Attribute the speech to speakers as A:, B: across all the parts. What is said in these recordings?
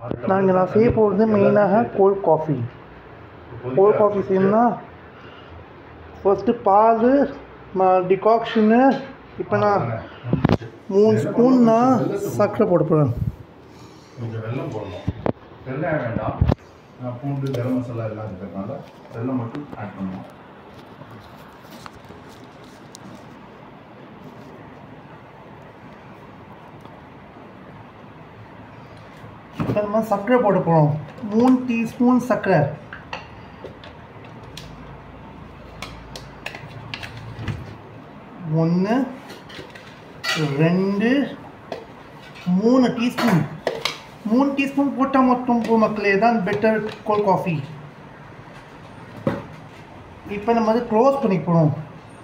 A: நாங்கள் நான் செய்ய போகிறது மெயினாக கோல்ட் காஃபி கோல்ட் காஃபி செய்யணும்னா ஃபஸ்ட்டு பால் டிகாக்ஷனு இப்போ நான் மூணு ஸ்பூன் நான் சர்க்கரை போட போகிறேன்
B: கொஞ்சம் வெல்லம் போடணும் வெள்ளம் வேண்டாம் நான் பூண்டு கரம் மசாலா எல்லாம் இருக்கிறதுனால வெல்லம் மட்டும் ஆட் பண்ணணும்
A: இப்போ நம்ம சர்க்கரை போட போகிறோம் மூணு டீஸ்பூன் சர்க்கரை ஒன்று ரெண்டு மூணு டீஸ்பூன் மூணு டீஸ்பூன் போட்டால் மொத்தம் போ மக்களே தான் பெட்டர் கோல்ட் காஃபி இப்போ நம்ம வந்து க்ளோஸ் பண்ணி போகணும்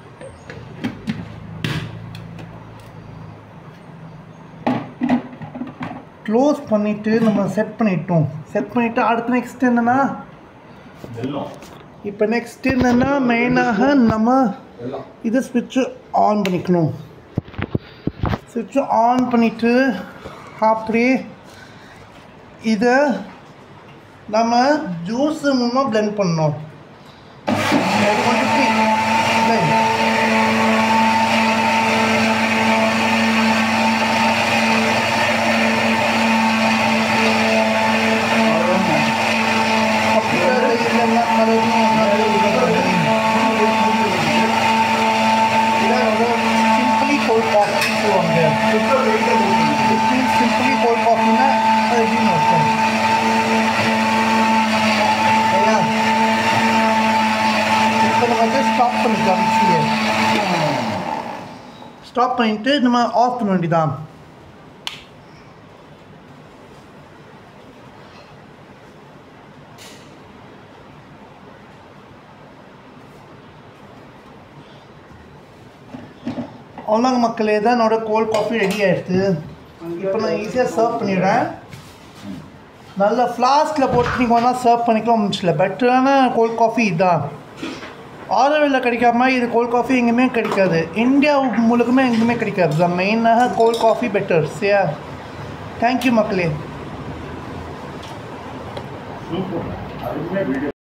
A: க்ளோஸ் பண்ணிவிட்டு நம்ம செட் பண்ணிட்டோம் செட் பண்ணிவிட்டு அடுத்து நெக்ஸ்ட் என்னென்னா
B: வெல்லம்
A: இப்போ நெக்ஸ்ட் என்னென்னா மெயினாக நம்ம
B: வெல்லம்
A: இது ஸ்விட்சு ஆன் பண்ணிக்கணும் ஸ்விட்சு ஆன் பண்ணிவிட்டு அப்படியே இதை நம்ம ஜூஸ் மூலமாக blend பண்ணணும் அது வந்துட்டு blend. computer இல்லைன்னா மறுபடியும் சிம்பிளி கோல்ட் காஃபி சொல்லுவாங்க சிம்பிளி கோல்ட் காஃபினா அது எப்படின்னு அர்த்தம் சரியா இப்போ நம்ம வந்து ஸ்டாப் பண்ணிக்கலாம் மிக்சியை ஸ்டாப் பண்ணிட்டு நம்ம ஆஃப் பண்ண வேண்டியதான் அவ்வளோங்க மக்களே தான் என்னோட கோல்ட் காஃபி ரெடி ஆகிடுது இப்போ நான் ஈஸியாக சர்வ் பண்ணிடுறேன் நல்ல ஃப்ளாஸ்கில் போட்டு நீங்கள் வேணால் சர்வ் பண்ணிக்கலாம் முடிச்சல பெட்டரான கோல்ட் காஃபி இதுதான் ஆரோவில் கிடைக்காம இது கோல்ட் காஃபி எங்கேயுமே கிடைக்காது இந்தியா முழுக்குமே எங்கேயுமே கிடைக்காது தான் மெயினாக கோல்ட் காஃபி பெட்டர் சரியா தேங்க்யூ மக்களே
B: சூப்பர் அதுக்குமே வீடியோ